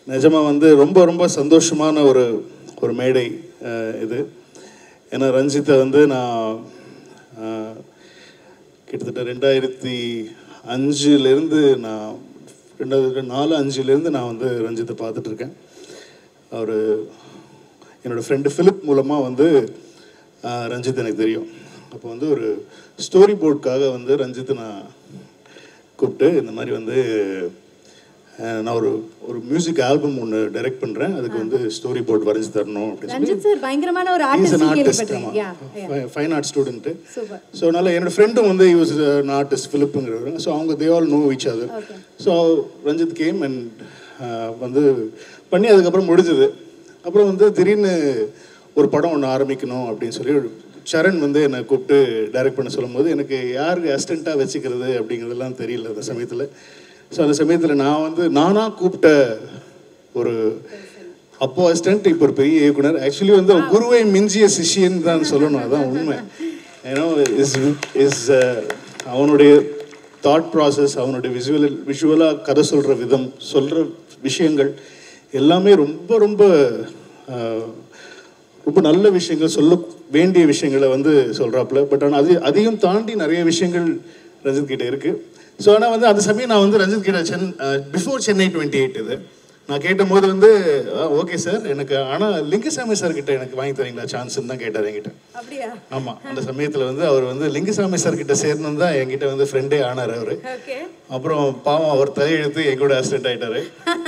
நிஜமாக வந்து ரொம்ப ரொம்ப சந்தோஷமான ஒரு ஒரு மேடை அஹ், இது ஏன்னா ரஞ்சித்தை வந்து நான் அஹ், கிட்டத்தட்ட ரெண்டாயிரத்தி அஞ்சுலேருந்து நான் ரெண்டாயிரத்தி நாலு அஞ்சுலேருந்து நான் வந்து ரஞ்சித்தை பார்த்துட்டு இருக்கேன் அவர் என்னோட ஃப்ரெண்டு ஃபிலிப் மூலமாக வந்து ஆஹ், ரஞ்சித் எனக்கு தெரியும் அப்போ வந்து ஒரு ஸ்டோரி போர்டுக்காக வந்து ரஞ்சித்தை நான் கூப்பிட்டு இந்த மாதிரி வந்து ஆஹ், நான் ஒரு ஒரு மியூசிக் ஆல்பம் ஒன்று டைரக்ட் பண்ணுறேன் அதுக்கு வந்து ஸ்டோரி போர்டு வரைஞ்சி தரணும் அப்படின்னு சொல்லி ரஞ்சித் சார் பயங்கரமான ஒரு இஸ் அன் ஆர்டிஸ்ட் ஆர்டிஸ்ட் கேள்விப்பட்டிருக்கேன் fine art student super so அதனால் என்னோட ஃப்ரெண்டும் வந்து யூஸ் an ஆர்டிஸ்ட் ஃபிலிப்புங்கிறவர் ஸோ அவங்க they all know each other Okay. So Ranjith came and வந்து பண்ணி அதுக்கப்புறம் முடிஞ்சது அப்புறம் வந்து திடீர்னு ஒரு படம் ஒன்று ஆரம்பிக்கணும் அப்படின்னு சொல்லி சரண் வந்து என்னை கூப்பிட்டு டைரக்ட் பண்ண சொல்லும்போது எனக்கு யாருக்கு அசிஸ்டண்ட்டாக வச்சுக்கிறது அப்படிங்கிறதெல்லாம் தெரியல அந்த சமயத்தில் ஸோ அந்த சமயத்தில் நான் வந்து நானாக கூப்பிட்ட ஒரு அப்போ அசிஸ்டன்ட் இப்போ ஒரு பெரிய இயக்குனர் ஆக்சுவலி வந்து அவர் குருவை மிஞ்சிய சிஷியன் தான் சொல்லணும் அதான் உண்மை ஏன்னா இஸ் இஸ் அவனுடைய தாட் ப்ராசஸ் அவனுடைய விஷுவல் விஷுவலாக கதை சொல்கிற விதம் சொல்கிற விஷயங்கள் எல்லாமே ரொம்ப ரொம்ப அஹ், ரொம்ப நல்ல விஷயங்கள் சொல்ல வேண்டிய விஷயங்களை வந்து சொல்கிறாப்புல பட் ஆனால் அது அதையும் தாண்டி நிறைய விஷயங்கள் ரஞ்சித் கிட்ட இருக்குது ஸோ ஆனால் வந்து அந்த சமயம் நான் வந்து ரஞ்சித் கிட்ட சென் பிஃபோர் சென்னை டுவெண்ட்டி எயிட் இது நான் கேட்டபோது வந்து ஓகே சார் எனக்கு ஆனால் லிங்கசாமி சார் கிட்ட எனக்கு வாங்கி தரீங்களா சான்ஸ்ன்னு தான் கேட்டார் என்கிட்ட அப்படியா ஆமாம் அந்த சமயத்தில் வந்து அவர் வந்து லிங்கசாமி சார் கிட்ட சேரணும் தான் என்கிட்ட வந்து ஃப்ரெண்டே ஆனார் அவர் ஓகே அப்புறம் பாவம் அவர் தலையெழுத்து என் கூட அசிஸ்டன்ட் ஆயிட்டாரு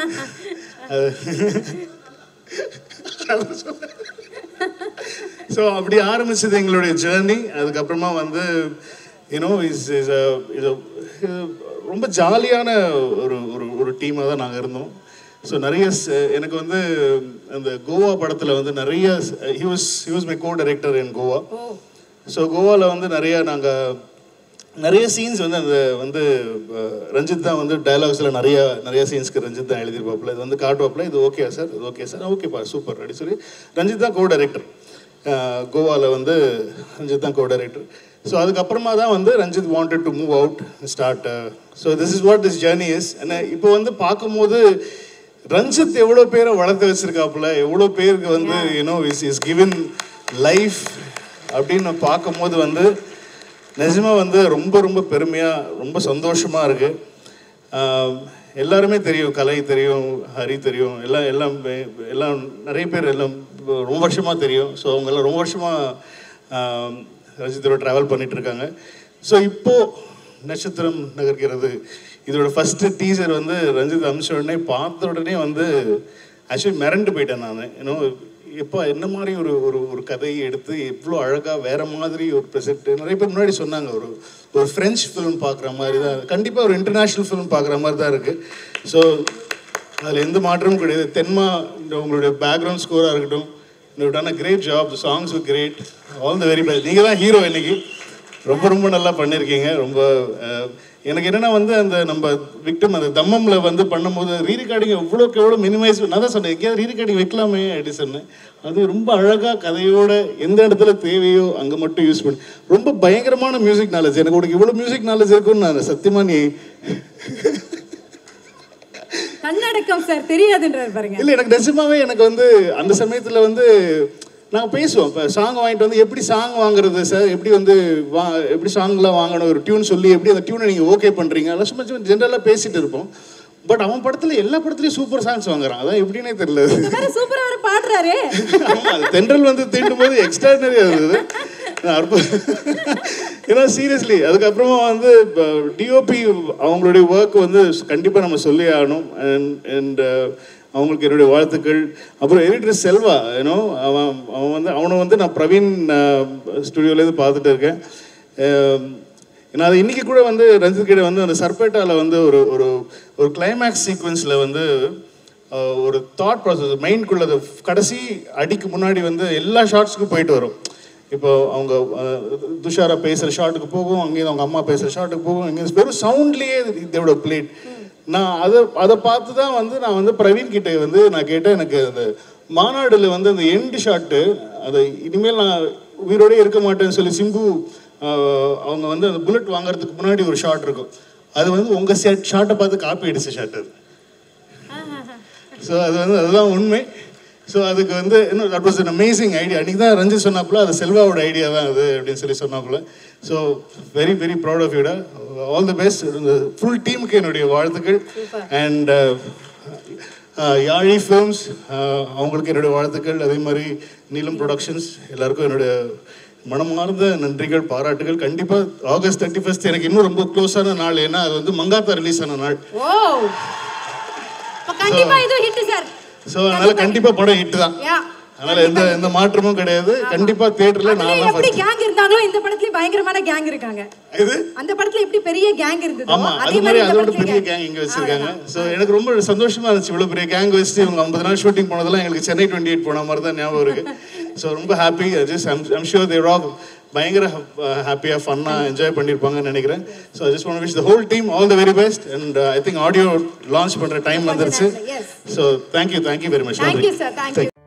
ஸோ அப்படி ஆரம்பிச்சது எங்களுடைய ஜேர்னி அதுக்கப்புறமா வந்து யூனோ இஸ் இஸ் ரொம்ப ஜாலியான ஒரு ஒரு ஒரு டீமாக தான் நாங்கள் இருந்தோம் ஸோ நிறைய ச- எனக்கு வந்து அந்த கோவா படத்தில் வந்து நிறைய he was he was my co director in Goa oh so கோவாவில் வந்து நிறைய நாங்கள் நிறைய சீன்ஸ் வந்து அந்த வந்து அஹ், ரஞ்சித் தான் வந்து டயலாக்ஸில் நிறைய நிறைய சீன்ஸ்க்கு ரஞ்சித் தான் எழுதியிருப்பாப்புல இது வந்து காட்டுவாப்புல இது ஓகே சார் இது ஓகே சார் ஓகேப்பா சூப்பர் அப்படி சொல்லி ரஞ்சித் தான் கோ டைரக்டர் கோவாவில் வந்து ரஞ்சித் தான் கோ டைரக்டர் ஸோ அதுக்கப்புறமா தான் வந்து Ranjith wanted to move out start so this is what this journey is இப்போ வந்து பார்க்கும்போது ரஞ்சித் எவ்வளோ பேரை வளர்த்து வச்சிருக்காப்புல எவ்வளோ பேருக்கு வந்து you know is is given life அப்படின்னு பார்க்கும்போது வந்து நிஜமா வந்து ரொம்ப ரொம்ப பெருமையாக ரொம்ப சந்தோஷமாக இருக்குது எல்லாருமே தெரியும் கலை தெரியும் ஹரி தெரியும் எல்லாம் எல்லாம் வே- எல்லாம் நிறைய பேர் எல்லாம் ரொம்ப வருஷமாக தெரியும் ஸோ அவங்க எல்லாம் ரொம்ப வருஷமாக ரஜித்தோட ட்ராவல் பண்ணிட்டு இருக்காங்க ஸோ இப்போ நட்சத்திரம் நகர்கிறது இதோட ஃபஸ்ட்டு டீசர் வந்து ரஞ்சித் அமிச்ச உடனே பார்த்த உடனே வந்து ஆக்சுவலி மிரண்டு போயிட்டேன் நான் ஏன்னோ எப்போ என்ன மாதிரி ஒரு ஒரு ஒரு கதையை எடுத்து இவ்வளோ அழகாக வேற மாதிரி ஒரு ப்ரெசென்ட் நிறைய பேர் முன்னாடி சொன்னாங்க ஒரு ஒரு ஃப்ரெஞ்ச் ஃபிலிம் பார்க்குற மாதிரி தான் கண்டிப்பாக ஒரு இன்டர்நேஷ்னல் ஃபிலிம் பார்க்குற மாதிரி தான் இருக்குது ஸோ அதில் எந்த மாற்றமும் கிடையாது தென்மா இந்த உங்களுடைய பேக்ரவுண்ட் ஸ்கோராக இருக்கட்டும் you done a great job songs great all the very best நீங்கள் தான் ஹீரோ இன்னைக்கு ரொம்ப ரொம்ப நல்லா பண்ணியிருக்கீங்க ரொம்ப அஹ், எனக்கு என்னன்னா வந்து அந்த நம்ம விக்டம் அந்த தம்மம்ல வந்து பண்ணும்போது ரீரிகார்டிங் எவ்வளோக்கு எவ்வளோ மினிமைஸ் நான் தான் சொன்னேன் எங்கேயாவது ரீரிகார்டிங் வைக்கலாமே அப்படி சொன்னேன் அது ரொம்ப அழகாக கதையோட எந்த இடத்துல தேவையோ அங்கே மட்டும் யூஸ் பண்ணி ரொம்ப பயங்கரமான மியூசிக் நாலேஜ் எனக்கு உனக்கு இவ்வளோ மியூசிக் நாலேஜ் இருக்குன்னு நான் சத்தியமா நீ கண்ணடக்கம் சார் தெரியாதுன்றார் பாருங்க இல்லை எனக்கு நிஜமாவே எனக்கு வந்து அந்த சமயத்தில் வந்து நாங்கள் பேசுவோம் இப்போ சாங் வாங்கிட்டு வந்து எப்படி சாங் வாங்குறது சார் எப்படி வந்து வா எப்படி சாங்லாம் வாங்கணும் ஒரு டியூன் சொல்லி எப்படி அந்த டியூனை நீங்கள் ஓகே பண்ணுறீங்க அதெல்லாம் சும்மா சும்மா ஜென்ரலாக பேசிட்டு இருப்போம் பட் அவன் படத்தில் எல்லா படத்துலையும் சூப்பர் சாங்ஸ் வாங்குறான் அதான் எப்படின்னே தெரியல இந்த மாதிரி சூப்பரா வேற பாடுறாரு ஆமா, அது தென்றல் வந்து தீண்டும் போது எக்ஸ்ட்ராடனரியா இருந்தது அற்புதம் ஏன்னா சீரியஸ்லி அதுக்கப்புறமா வந்து டிஓபி அவங்களுடைய ஒர்க் வந்து கண்டிப்பாக நம்ம சொல்லி ஆகணும் அண்ட் அவங்களுக்கு என்னுடைய வாழ்த்துக்கள் அப்புறம் எடிட்டர் செல்வா ஏன்னோ அவன் அவன் வந்து அவனை வந்து நான் பிரவீன் ஸ்டுடியோலேருந்து பார்த்துட்டு இருக்கேன் அஹ், நான் அது இன்னைக்கு கூட வந்து ரஞ்சித் கிட்ட வந்து அந்த சர்பேட்டாவில் வந்து ஒரு ஒரு ஒரு கிளைமேக்ஸ் சீக்வன்ஸில் வந்து அஹ், ஒரு தாட் ப்ராசஸ் மைண்ட்குள்ள அது கடைசி அடிக்கு முன்னாடி வந்து எல்லா ஷார்ட்ஸுக்கும் போயிட்டு வரும் இப்போ அவங்க அஹ், துஷாரா பேசுகிற ஷாட்டுக்கு போகும் அங்கேயும் அவங்க அம்மா பேசுகிற ஷாட்டுக்கு போகும் இங்கே வெறும் சவுண்ட்லேயே இதோட பிளேட் நான் அதை அதை பார்த்து தான் வந்து நான் வந்து பிரவீன் கிட்ட வந்து நான் கேட்டேன் எனக்கு அந்த மாநாடுல வந்து அந்த எண்டு ஷாட்டு அதை இனிமேல் நான் உயிரோடே இருக்க மாட்டேன்னு சொல்லி சிம்பு ஆஹ், அவங்க வந்து அந்த புல்லட் வாங்குறதுக்கு முன்னாடி ஒரு ஷாட் இருக்கும் அது வந்து உங்கள் ஷாட் ஷாட்டை பார்த்து காப்பி அடிச்ச ஷாட் அது ஸோ அது வந்து அதுதான் உண்மை ஸோ அதுக்கு வந்து இன்னும் that was an amazing idea அன்றைக்கி தான் ரஞ்சித் சொன்னாப்புல அது செல்வாவோட ஐடியா தான் அது அப்படின்னு சொல்லி சொன்னாப்புல so very very proud of யூடா ஆல் தி பெஸ்ட் ஃபுல் டீமுக்கு என்னுடைய வாழ்த்துக்கள் அண்ட் யாழி ஃபிலிம்ஸ் அவங்களுக்கு என்னுடைய வாழ்த்துக்கள் அதே மாதிரி நீலம் ப்ரொடக்ஷன்ஸ் எல்லாருக்கும் என்னுடைய மனமார்ந்த நன்றிகள் பாராட்டுகள் கண்டிப்பாக ஆகஸ்ட் தேர்ட்டி ஃபஸ்ட் எனக்கு இன்னும் ரொம்ப க்ளோஸான நாள் ஏன்னா அது வந்து மங்காத்தா ரிலீஸ் ஆன நாள் ஓ அப்ப கண்டிப்பா இது ஹிட் சார் ஸோ அதனால கண்டிப்பாக படம் ஹிட் தான் யா அதனால எந்த எந்த மாற்றமும் கிடையாது கண்டிப்பா தியேட்டர்ல நான் அதுல தான் எப்படி first. கேங் இருந்தாங்களோ இந்த படத்துலயும் பயங்கரமான கேங் இருக்காங்க இது அந்த படத்துல எப்படி பெரிய கேங் இருந்ததோ ஆமா அதே அது மாதிரி இந்த அதோட படத்துல பெரிய gang. கேங் இங்க வச்சிருக்காங்க ஸோ எனக்கு ரொம்ப சந்தோஷமா இருந்துச்சு இவ்வளவு பெரிய கேங் வச்சுட்டு இவங்க ஐம்பது நாள் ஷூட்டிங் போனதெல்லாம் எங்களுக்கு சென்னை டுவெண்ட்டி எயிட் போன மாதிரி தான் ஞாபகம் இருக்கு ஸோ ரொம்ப happy just I'm sure they're of பயங்கர ஹாப்பியாக ஃபன்னாக என்ஜாய் பண்ணியிருப்பாங்கன்னு நினைக்கிறேன் so I just want wish the whole team all the very best and I think audio launch பண்ணுற டைம் வந்துருச்சு Yes. So thank you thank you very much Thank you, sir. Thank you.